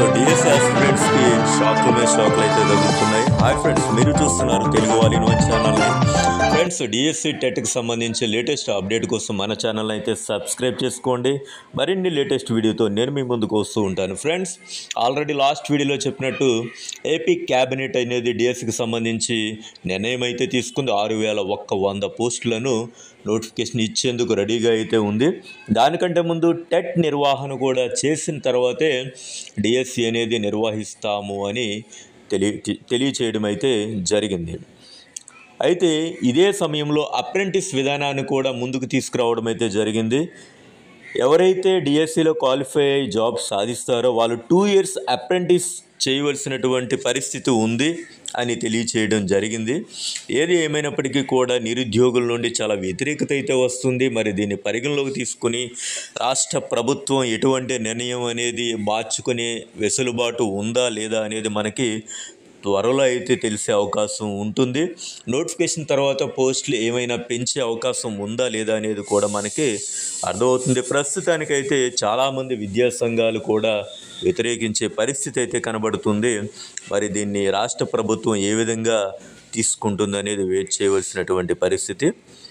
so DSC ఆస్పిరెంట్స్కి షాక్ల మీద షాక్లు అయితే తగ్గుతున్నాయి హాయ్ ఫ్రెండ్స్ మీరు చూస్తున్నారు తెలుగు వాళ్ళ యూనివర్ ఛానల్ని ఫ్రెండ్స్ డిఎస్సి టెట్కి సంబంధించి లేటెస్ట్ అప్డేట్ కోసం మన ఛానల్ అయితే సబ్స్క్రైబ్ చేసుకోండి మరిన్ని లేటెస్ట్ వీడియోతో నేను మీ ముందుకు వస్తూ ఉంటాను ఫ్రెండ్స్ ఆల్రెడీ లాస్ట్ వీడియోలో చెప్పినట్టు ఏపీ క్యాబినెట్ అనేది డిఎస్సికి సంబంధించి నిర్ణయం అయితే తీసుకుంది ఆరు వేల ఒక్క వంద పోస్టులను నోటిఫికేషన్ ఇచ్చేందుకు రెడీగా అయితే ఉంది దానికంటే ముందు టెట్ నిర్వహణ కూడా చేసిన తర్వాతే డిఎస్సి అనేది నిర్వహిస్తాము అని తెలియ తెలియచేయడం అయితే జరిగింది అయితే ఇదే సమయంలో అప్రెంటిస్ విధానాన్ని కూడా ముందుకు తీసుకురావడం అయితే జరిగింది ఎవరైతే డిఎస్సిలో క్వాలిఫై అయ్యి జాబ్ సాధిస్తారో వాళ్ళు టూ ఇయర్స్ అప్రెంటిస్ చేయవలసినటువంటి పరిస్థితి ఉంది అని తెలియచేయడం జరిగింది ఏది ఏమైనప్పటికీ కూడా నిరుద్యోగుల నుండి చాలా వ్యతిరేకత అయితే వస్తుంది మరి దీన్ని పరిగణలోకి తీసుకుని రాష్ట్ర ప్రభుత్వం ఎటువంటి నిర్ణయం అనేది మార్చుకునే వెసులుబాటు ఉందా లేదా అనేది మనకి త్వరలో అయితే తెలిసే అవకాశం ఉంటుంది నోటిఫికేషన్ తర్వాత పోస్టులు ఏమైనా పెంచే అవకాశం ఉందా లేదా అనేది కూడా మనకి అర్థమవుతుంది ప్రస్తుతానికైతే చాలామంది విద్యా సంఘాలు కూడా వ్యతిరేకించే పరిస్థితి అయితే కనబడుతుంది మరి దీన్ని రాష్ట్ర ప్రభుత్వం ఏ విధంగా తీసుకుంటుంది అనేది వెయిట్ చేయవలసినటువంటి పరిస్థితి